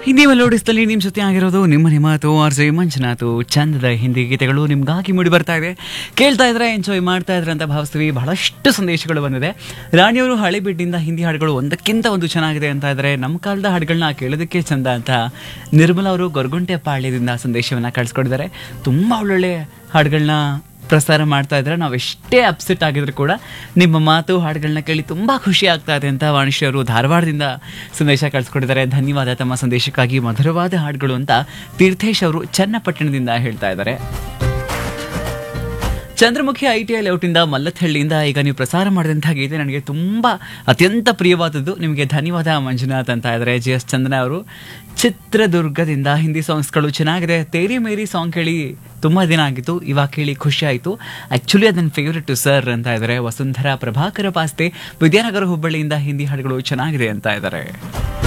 ಹಿಂದಿ ಮೆಲೋಡಿಸ್ದಲ್ಲಿ ನಿಮ್ಮ ಜೊತೆ ಆಗಿರೋದು ನಿಮ್ಮ ನಿಮಾತು ಆರ್ ಜೆ ಮಂಜುನಾಥು ಚಂದದ ಹಿಂದಿ ಗೀತೆಗಳು ನಿಮ್ಗಾಗಿ ಮೂಡಿ ಬರ್ತಾ ಇದೆ ಕೇಳ್ತಾ ಇದ್ರೆ ಎಂಜಾಯ್ ಮಾಡ್ತಾ ಇದ್ರೆ ಅಂತ ಭಾವಿಸ್ತೀವಿ ಬಹಳಷ್ಟು ಸಂದೇಶಗಳು ಬಂದಿದೆ ರಾಣಿಯವರು ಹಳೆಬಿಡ್ಡಿಂದ ಹಿಂದಿ ಹಾಡುಗಳು ಒಂದಕ್ಕಿಂತ ಒಂದು ಚೆನ್ನಾಗಿದೆ ಅಂತ ಇದ್ರೆ ನಮ್ಮ ಕಾಲದ ಹಾಡುಗಳನ್ನ ಕೇಳೋದಕ್ಕೆ ಚಂದ ಅಂತ ನಿರ್ಮಲಾ ಅವರು ಗೊರಗುಂಟೆ ಪಾಳ್ಯದಿಂದ ಸಂದೇಶವನ್ನ ಕಳಿಸ್ಕೊಟ್ಟಿದ್ದಾರೆ ತುಂಬಾ ಒಳ್ಳೊಳ್ಳೆ ಹಾಡುಗಳನ್ನ ಪ್ರಸಾರ ಮಾಡ್ತಾ ಇದ್ರೆ ನಾವು ಎಷ್ಟೇ ಅಪ್ಸೆಟ್ ಆಗಿದ್ರು ಕೂಡ ನಿಮ್ಮ ಮಾತು ಹಾಡುಗಳನ್ನ ಕೇಳಿ ತುಂಬಾ ಖುಷಿ ಆಗ್ತಾ ಇದೆ ಅಂತ ವಾಣಿಶ್ರೀ ಅವರು ಧಾರವಾಡದಿಂದ ಸಂದೇಶ ಕಳಿಸ್ಕೊಟ್ಟಿದ್ದಾರೆ ಧನ್ಯವಾದ ತಮ್ಮ ಸಂದೇಶಕ್ಕಾಗಿ ಮಧುರವಾದ ಹಾಡುಗಳು ಅಂತ ತೀರ್ಥೇಶ್ ಅವರು ಚನ್ನಪಟ್ಟಣದಿಂದ ಹೇಳ್ತಾ ಇದ್ದಾರೆ ಚಂದ್ರಮುಖಿ ಐ ಟಿ ಐ ಲೇಔಟಿಂದ ಮಲ್ಲಥಳ್ಳಿಯಿಂದ ಈಗ ನೀವು ಪ್ರಸಾರ ಮಾಡಿದಂಥ ಗೀತೆ ನನಗೆ ತುಂಬ ಅತ್ಯಂತ ಪ್ರಿಯವಾದದ್ದು ನಿಮಗೆ ಧನ್ಯವಾದ ಮಂಜುನಾಥ್ ಅಂತ ಇದ್ದಾರೆ ಜಿ ಎಸ್ ಚಂದನ ಅವರು ಚಿತ್ರದುರ್ಗದಿಂದ ಹಿಂದಿ ಸಾಂಗ್ಸ್ಗಳು ಚೆನ್ನಾಗಿದೆ ತೇರಿ ಮೇರಿ ಸಾಂಗ್ ಕೇಳಿ ತುಂಬ ದಿನ ಆಗಿತ್ತು ಇವಾಗ ಕೇಳಿ ಖುಷಿ ಆಯಿತು ಆ್ಯಕ್ಚುಲಿ ಅದು ನನ್ನ ಫೇವ್ರೆಟ್ ಸರ್ ಅಂತ ಇದ್ದಾರೆ ವಸುಂಧರಾ ಪ್ರಭಾಕರ ಪಾಸ್ತೆ ವಿದ್ಯಾನಗರ ಹುಬ್ಬಳ್ಳಿಯಿಂದ ಹಿಂದಿ ಹಾಡುಗಳು ಚೆನ್ನಾಗಿದೆ ಅಂತ ಇದ್ದಾರೆ